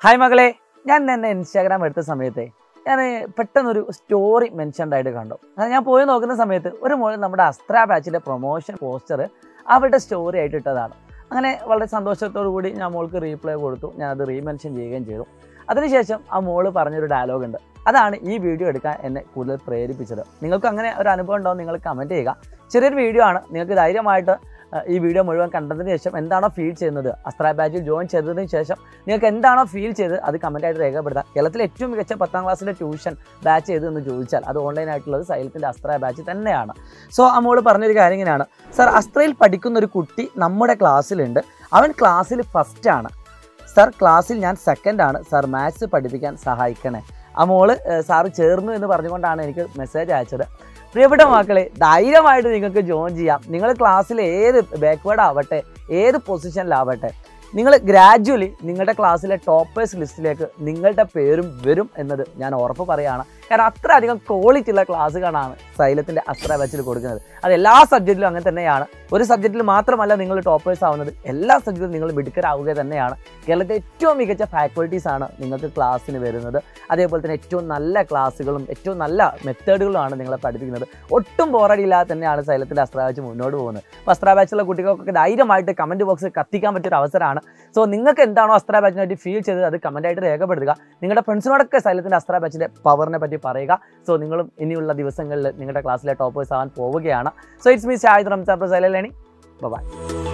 hi മകളെ ഞാൻ എന്നെ ഇൻസ്റ്റാഗ്രാം എടുത്ത സമയത്തെ ഞാൻ പെട്ടെന്നൊരു സ്റ്റോറി മെൻഷൻഡ് ആയിട്ട് കണ്ടു അത് ഞാൻ പോയി നോക്കുന്ന സമയത്ത് ഒരു മോൾ നമ്മുടെ അസ്ത്ര ബാച്ചിലെ പ്രൊമോഷൻ പോസ്റ്റർ അവരുടെ സ്റ്റോറി ആയിട്ട് ഇട്ടതാണ് അങ്ങനെ വളരെ സന്തോഷത്തോടു കൂടി ഞാൻ മോൾക്ക് റീപ്ലൈ കൊടുത്തു ഞാനത് റീമെൻഷൻ ചെയ്യുകയും ചെയ്തു അതിനുശേഷം ആ മോള് പറഞ്ഞൊരു ഡയലോഗ് ഉണ്ട് അതാണ് ഈ വീഡിയോ എടുക്കാൻ എന്നെ കൂടുതൽ പ്രേരിപ്പിച്ചത് നിങ്ങൾക്ക് അങ്ങനെ ഒരു അനുഭവം ഉണ്ടോ നിങ്ങൾ കമൻറ്റ് ചെയ്യുക ചെറിയൊരു വീഡിയോ ആണ് നിങ്ങൾക്ക് ധൈര്യമായിട്ട് അഹ്, ഈ വീഡിയോ മുഴുവൻ കണ്ടതിന് ശേഷം എന്താണോ ഫീൽ ചെയ്യുന്നത് അസ്ത്ര ബാച്ചിൽ ജോയിൻ ചെയ്തതിന് ശേഷം നിങ്ങൾക്ക് എന്താണോ ഫീൽ ചെയ്ത് അത് കമൻറ്റായിട്ട് രേഖപ്പെടുത്താം കേരളത്തിലെ ഏറ്റവും മികച്ച പത്താം ക്ലാസ്സിലെ ട്യൂഷൻ ബാച്ച് ചെയ്ത് എന്ന് ചോദിച്ചാൽ അത് ഓൺലൈൻ ആയിട്ടുള്ളത് സൈലത്തിൻ്റെ അസ്ത്ര ബാച്ച് തന്നെയാണ് സോ അമ്മോട് പറഞ്ഞൊരു കാര്യം ഇങ്ങനെയാണ് സർ അസ്ത്രയിൽ പഠിക്കുന്ന ഒരു കുട്ടി നമ്മുടെ ക്ലാസ്സിലുണ്ട് അവൻ ക്ലാസ്സിൽ ഫസ്റ്റ് ആണ് സർ ക്ലാസ്സിൽ ഞാൻ സെക്കൻഡ് ആണ് സർ മാത്സ് പഠിപ്പിക്കാൻ സഹായിക്കണേ ആ മോള് ഏഹ്, സാറ് ചേർന്നു എന്ന് പറഞ്ഞുകൊണ്ടാണ് എനിക്ക് മെസ്സേജ് അയച്ചത് പ്രിയപ്പെട്ട മക്കളെ ധൈര്യമായിട്ട് നിങ്ങൾക്ക് ജോയിൻ ചെയ്യാം നിങ്ങൾ ക്ലാസ്സിൽ ഏത് ബാക്ക്വേർഡ് ആവട്ടെ ഏത് പൊസിഷനിലാവട്ടെ നിങ്ങൾ ഗ്രാജുവലി നിങ്ങളുടെ ക്ലാസ്സിലെ ടോപ്പേഴ്സ് ലിസ്റ്റിലേക്ക് നിങ്ങളുടെ പേരും വരും എന്നത് ഞാൻ ഉറപ്പ് പറയുകയാണ് കാരണം അത്രയധികം ക്വാളിറ്റി ഉള്ള ക്ലാസ്സുകളാണ് സൈലത്തിൻ്റെ അസ്ത്ര ബാച്ചിൽ കൊടുക്കുന്നത് അത് എല്ലാ സബ്ജക്റ്റിലും അങ്ങനെ തന്നെയാണ് ഒരു സബ്ജക്റ്റിൽ മാത്രമല്ല നിങ്ങൾ ടോപ്പേഴ്സ് ആവുന്നത് എല്ലാ സബ്ജക്റ്റിലും നിങ്ങൾ മിടുക്കരാവുക തന്നെയാണ് കേരളത്തിലെ ഏറ്റവും മികച്ച ഫാക്കൽറ്റീസ് ആണ് നിങ്ങൾക്ക് ക്ലാസ്സിന് വരുന്നത് അതേപോലെ തന്നെ ഏറ്റവും നല്ല ക്ലാസ്സുകളും ഏറ്റവും നല്ല മെത്തേഡുകളുമാണ് നിങ്ങളെ പഠിപ്പിക്കുന്നത് ഒട്ടും ബോറടിയില്ലാതെ തന്നെയാണ് സൈലത്തിൻ്റെ അസ്ത്ര ബാച്ച് മുന്നോട്ട് പോകുന്നത് അപ്പോൾ അസ്ത്ര ബാച്ചുള്ള കുട്ടികൾക്കൊക്കെ ധൈര്യമായിട്ട് കമൻറ്റ് ബോക്സിൽ കത്തിക്കാൻ പറ്റിയൊരു അവസരമാണ് സോ നിങ്ങൾക്ക് എന്താണോ അസ്ത്ര ബാച്ചിനെ പറ്റി ഫീൽ ചെയ്തത് അത് കമൻറ്റായിട്ട് രേഖപ്പെടുത്തുക നിങ്ങളുടെ ഫ്രണ്ട്സിനോടൊക്കെ സൈലത്തിൻ്റെ അസ്ത്ര ബാച്ചിൻ്റെ പവറിനെ പറ്റി പറയുക സോ നിങ്ങളും ഇനിയുള്ള ദിവസങ്ങളിൽ നിങ്ങളുടെ ക്ലാസ്സിലെ ടോപ്പേഴ്സ് ആവാൻ പോവുകയാണ് so it's me Shahid Ramsar സൈലലേണി ബൈ